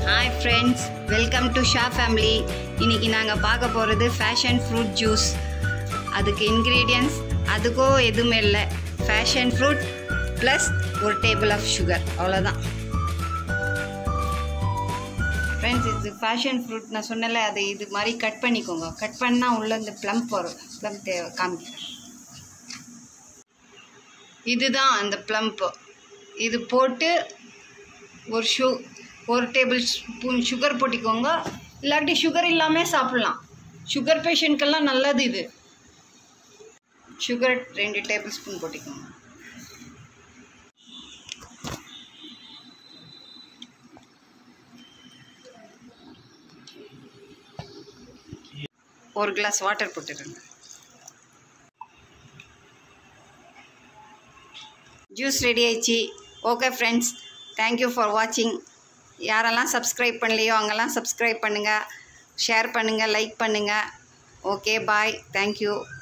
hi friends welcome to Sha family இன்னைக்கு நாங்கள் பார்க்க போகிறது ஃபேஷன் ஃப்ரூட் ஜூஸ் அதுக்கு இன்க்ரீடியன்ஸ் அதுக்கோ எதுவுமே இல்லை ஃபேஷன் ஃப்ரூட் ப்ளஸ் ஒரு டேபிள் ஆஃப் சுகர் அவ்வளோதான் ஃப்ரெண்ட்ஸ் இது ஃபேஷன் ஃப்ரூட் நான் சொன்னல அதை இது மாதிரி கட் பண்ணிக்கோங்க கட் பண்ணால் உள்ள இந்த ப்ளம் வரும் ப்ளம் தேவை காமிக்கிறேன் இதுதான் அந்த ப்ளம்ப்பு இது போட்டு ஒரு ஷூ ஒரு டேபிள் ஸ்பூன் சுகர் போட்டிக்கோங்க இல்லாட்டி சுகர் இல்லாமல் சாப்பிட்லாம் சுகர் பேஷண்ட்க்கெல்லாம் நல்லது இது சுகர் ரெண்டு டேபிள் ஸ்பூன் போட்டிக்கோங்க ஒரு கிளாஸ் வாட்டர் போட்டுருங்க ஜூஸ் ரெடி ஆயிடுச்சு ஓகே ஃப்ரெண்ட்ஸ் தேங்க்யூ ஃபார் வாட்சிங் யாரெல்லாம் சப்ஸ்கிரைப் பண்ணலையோ அவங்கெல்லாம் சப்ஸ்கிரைப் பண்ணுங்கள் ஷேர் பண்ணுங்கள் லைக் பண்ணுங்கள் ஓகே பாய் தேங்க்யூ